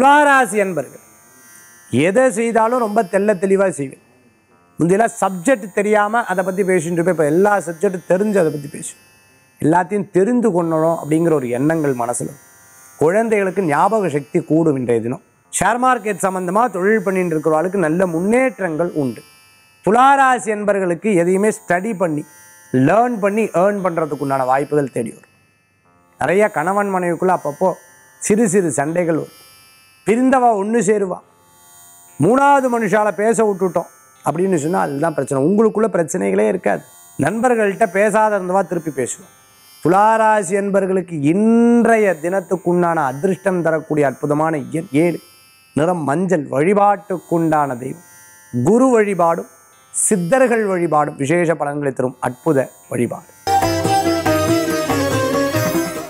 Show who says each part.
Speaker 1: துளாராசி என்பர்கள் எதை செய்தாலும் ரொம்ப தெள்ள தெளிவாக செய்வேன் முந்தையெல்லாம் சப்ஜெக்ட் தெரியாமல் அதை பற்றி பேசிட்டு இருப்பேன் இப்போ எல்லா சப்ஜெக்டும் தெரிஞ்சு அதை பற்றி பேசுவேன் எல்லாத்தையும் தெரிந்து கொள்ளணும் அப்படிங்கிற ஒரு எண்ணங்கள் மனசில் குழந்தைகளுக்கு ஞாபக சக்தி கூடும் இன்றைய தினம் ஷேர் மார்க்கெட் சம்மந்தமாக தொழில் பண்ணிட்டு இருக்கிறவர்களுக்கு நல்ல முன்னேற்றங்கள் உண்டு துளாராசி என்பர்களுக்கு எதையுமே ஸ்டடி பண்ணி லேர்ன் பண்ணி ஏர்ன் பண்ணுறதுக்கு உண்டான வாய்ப்புகள் தேடி வரும் நிறைய கணவன் மனைவிக்குள்ள அப்பப்போ சிறு சிறு சண்டைகள் வரும் பிரிந்தவா ஒன்று சேருவா மூணாவது மனுஷால பேச விட்டுட்டோம் அப்படின்னு சொன்னால் அதுதான் பிரச்சனை உங்களுக்குள்ள பிரச்சனைகளே இருக்காது நண்பர்கள்ட்ட பேசாத இருந்தவா திருப்பி பேசுவோம் துளாராசி என்பர்களுக்கு இன்றைய தினத்துக்குண்டான அதிர்ஷ்டம் தரக்கூடிய அற்புதமான எண் ஏழு நிறம் மஞ்சள் வழிபாட்டுக்குண்டான தெய்வம் குரு வழிபாடும் சித்தர்கள் வழிபாடும் விசேஷ பலன்களை தரும் அற்புத வழிபாடு